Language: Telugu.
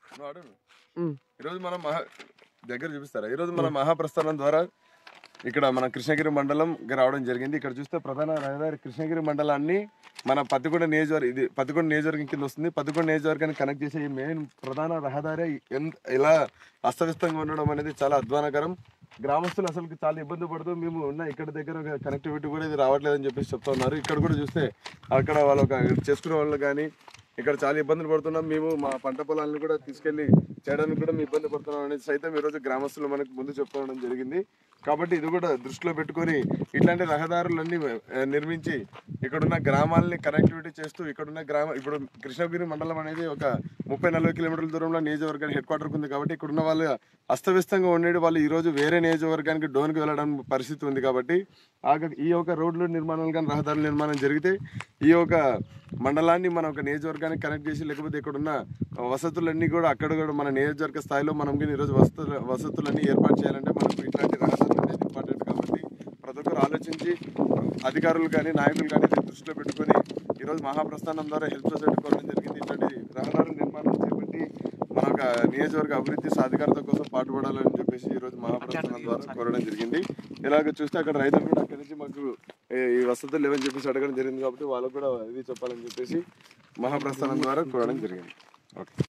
నువ్వు అడుగు ఉమ్. ఈరోజు మనం మహా దగ్గర చూపిస్తారా ఈరోజు మన మహాప్రస్థానం ద్వారా ఇక్కడ మన కృష్ణగిరి మండలం రావడం జరిగింది ఇక్కడ చూస్తే ప్రధాన రహదారి కృష్ణగిరి మండలాన్ని మన పత్తికొండ నియోజకవర్గం ఇది పత్తికొండ నియోజకవర్గం కింద వస్తుంది పత్తికొండ నియోజకవర్గాన్ని కనెక్ట్ చేసే ఈ మెయిన్ ప్రధాన రహదారి ఎంత ఇలా అస్తవ్యస్తంగా ఉండడం అనేది చాలా అధ్వానకరం గ్రామస్తులు అసలు చాలా ఇబ్బంది పడుతూ మేము ఉన్న ఇక్కడ దగ్గర కనెక్టివిటీ కూడా ఇది రావట్లేదని చెప్పేసి చెప్తా ఉన్నారు ఇక్కడ కూడా చూస్తే అక్కడ వాళ్ళు ఒక చేసుకునే వాళ్ళు కానీ ఇక్కడ చాలా ఇబ్బందులు పడుతున్నాం మేము మా పంట పొలాలను కూడా తీసుకెళ్లి చేయడానికి కూడా మేము ఇబ్బంది పడుతున్నాం అనేది సైతం ఈరోజు గ్రామస్తులు మనకు ముందు చెప్పడం జరిగింది కాబట్టి ఇది కూడా దృష్టిలో పెట్టుకొని ఇట్లాంటి రహదారులన్నీ ఆ, నిర్మించి ఇక్కడున్న గ్రామాలని కనెక్టివిటీ చేస్తూ ఇక్కడున్న గ్రామ ఇప్పుడు కృష్ణగిరి మండలం అనేది ఒక ముప్పై నలభై కిలోమీటర్ల దూరంలో నియోజకవర్గానికి హెడ్ క్వార్టర్ ఉంది కాబట్టి ఇక్కడున్న వాళ్ళు అస్తవ్యస్తంగా ఉండేది వాళ్ళు ఈ రోజు వేరే నియోజకవర్గానికి డోన్కి వెళ్ళడం పరిస్థితి ఉంది కాబట్టి ఆగ ఈ యొక్క రోడ్లు నిర్మాణాలు కానీ రహదారుల నిర్మాణం జరిగితే ఈ యొక్క మండలాన్ని మనం ఒక నియోజకవర్గానికి కనెక్ట్ చేసి లేకపోతే ఇక్కడ ఉన్న వసతులన్నీ కూడా అక్కడ కూడా మన నియోజకవర్గ స్థాయిలో మనం కానీ ఈరోజు వసతులు వసతులన్నీ ఏర్పాటు చేయాలంటే మనకు ఇట్లాంటి రహదారులు అనేది ఇంపార్టెంట్ కాబట్టి ప్రతి ఒక్కరు ఆలోచించి అధికారులు కానీ నాయకులు కానీ దీన్ని దృష్టిలో పెట్టుకొని ఈరోజు మహాప్రస్థానం ద్వారా హెల్ప్ సొసైటీ కోరడం జరిగింది ఇట్లాంటి రహదారుల నిర్మాణం చేపట్టి మన ఒక నియోజకవర్గ అభివృద్ధి సాధికారత కోసం పాటుపడాలని చెప్పేసి ఈరోజు మహాప్రస్థానం ద్వారా కోరడం జరిగింది ఇలాగ చూస్తే అక్కడ రైతులు కూడా అక్కడి నుంచి మాకు ఏ, ఈ వసతులు లేవని చెప్పేసి అడగడం జరిగింది కాబట్టి వాళ్ళకు కూడా ఇది చెప్పాలని చెప్పేసి మహాప్రస్థానం ద్వారా కోరడం జరిగింది ఓకే